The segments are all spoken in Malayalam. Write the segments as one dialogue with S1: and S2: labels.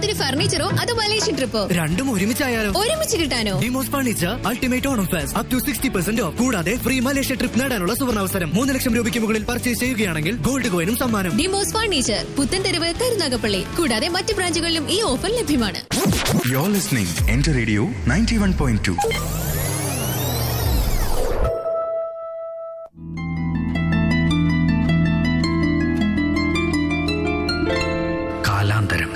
S1: വിവാഹത്തിന് ഫർണിച്ചറോ അതോ മലേഷ്യൻ ട്രിപ്പോ
S2: രണ്ടും ഒരുമിച്ചായാലോ
S1: ഒരുമിച്ച് കിട്ടാനോ
S2: ഡിമോസ് furniture ultimate Onam fest up to sixty percent off കൂടാതെ ഫ്രീ മലേഷ്യ ട്രിപ്പ് നേടാനുള്ള സുവർണാവസരം മൂന്ന് ലക്ഷം രൂപയ്ക്ക് മുകളിൽ പർച്ചേസ് ചെയ്യുകയാണെങ്കിൽ ഗോൾഡ് കോയിനും സമ്മാനം
S1: ഡിമോസ് ഫർണിച്ചർ പുത്തൻതെരുവ് കരുനാഗപ്പള്ളി കൂടാതെ മറ്റ് ബ്രാഞ്ചുകളിലും ഈ ഓഫർ ലഭ്യമാണ്
S3: You're listening Enter Radio 91.2. കാലാന്തരം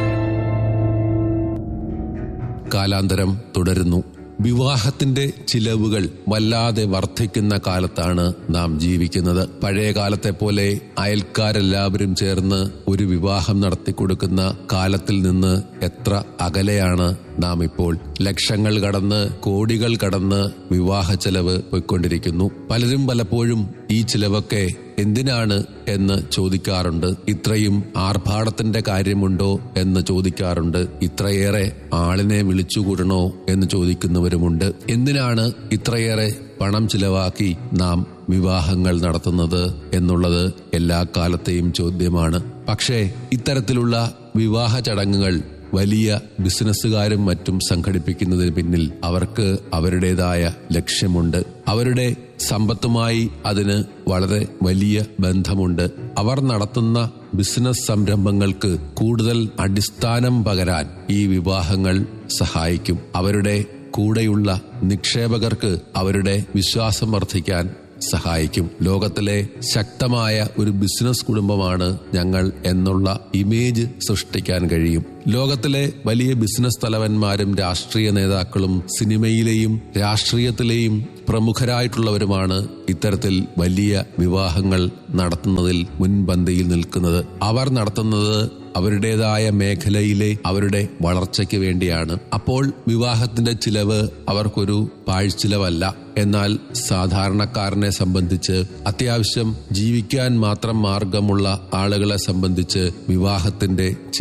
S4: കാലാന്തരം തുടരുന്നു വിവാഹത്തിന്റെ ചിലവുകൾ വല്ലാതെ വർദ്ധിക്കുന്ന കാലത്താണ് നാം ജീവിക്കുന്നത് പഴയ കാലത്തെ പോലെ അയൽക്കാരെല്ലാവരും ചേർന്ന് ഒരു വിവാഹം നടത്തിക്കൊടുക്കുന്ന കാലത്തിൽ നിന്ന് എത്ര അകലെയാണ് നാം ഇപ്പോൾ ലക്ഷങ്ങൾ കടന്ന് കോടികൾ കടന്ന് വിവാഹ ചെലവ് പോയിക്കൊണ്ടിരിക്കുന്നു പലരും പലപ്പോഴും ഈ ചിലവൊക്കെ എന്തിനാണ് എന്ന് ചോദിക്കാറുണ്ട് ഇത്രയും ആർഭാടത്തിന്റെ കാര്യമുണ്ടോ എന്ന് ചോദിക്കാറുണ്ട് ഇത്രയേറെ ആളിനെ വിളിച്ചുകൂടണോ എന്ന് ചോദിക്കുന്നവരുമുണ്ട് എന്തിനാണ് ഇത്രയേറെ പണം ചിലവാക്കി നാം വിവാഹങ്ങൾ നടത്തുന്നത് എന്നുള്ളത് എല്ലാ കാലത്തെയും ചോദ്യമാണ് പക്ഷേ ഇത്തരത്തിലുള്ള വിവാഹ ചടങ്ങുകൾ വലിയ ബിസിനസ്സുകാരും മറ്റും സംഘടിപ്പിക്കുന്നതിന് പിന്നിൽ അവർക്ക് അവരുടേതായ ലക്ഷ്യമുണ്ട് അവരുടെ സമ്പത്തുമായി അതിന് വളരെ വലിയ ബന്ധമുണ്ട് അവർ നടത്തുന്ന ബിസിനസ് സംരംഭങ്ങൾക്ക് കൂടുതൽ അടിസ്ഥാനം പകരാൻ ഈ വിവാഹങ്ങൾ സഹായിക്കും അവരുടെ കൂടെയുള്ള നിക്ഷേപകർക്ക് അവരുടെ വിശ്വാസം വർദ്ധിക്കാൻ സഹായിക്കും ലോകത്തിലെ ശക്തമായ ഒരു ബിസിനസ് കുടുംബമാണ് ഞങ്ങൾ എന്നുള്ള ഇമേജ് സൃഷ്ടിക്കാൻ കഴിയും ലോകത്തിലെ വലിയ ബിസിനസ് തലവന്മാരും രാഷ്ട്രീയ നേതാക്കളും സിനിമയിലെയും രാഷ്ട്രീയത്തിലെയും പ്രമുഖരായിട്ടുള്ളവരുമാണ് ഇത്തരത്തിൽ വലിയ വിവാഹങ്ങൾ നടത്തുന്നതിൽ മുൻപന്തിയിൽ നിൽക്കുന്നത് അവർ നടത്തുന്നത് അവരുടേതായ മേഖലയിലെ അവരുടെ വളർച്ചയ്ക്ക് വേണ്ടിയാണ് അപ്പോൾ വിവാഹത്തിന്റെ ചിലവ് അവർക്കൊരു പാഴ്ചിലവല്ല എന്നാൽ സാധാരണക്കാരനെ സംബന്ധിച്ച് അത്യാവശ്യം ജീവിക്കാൻ മാത്രം മാർഗമുള്ള ആളുകളെ സംബന്ധിച്ച് വിവാഹത്തിന്റെ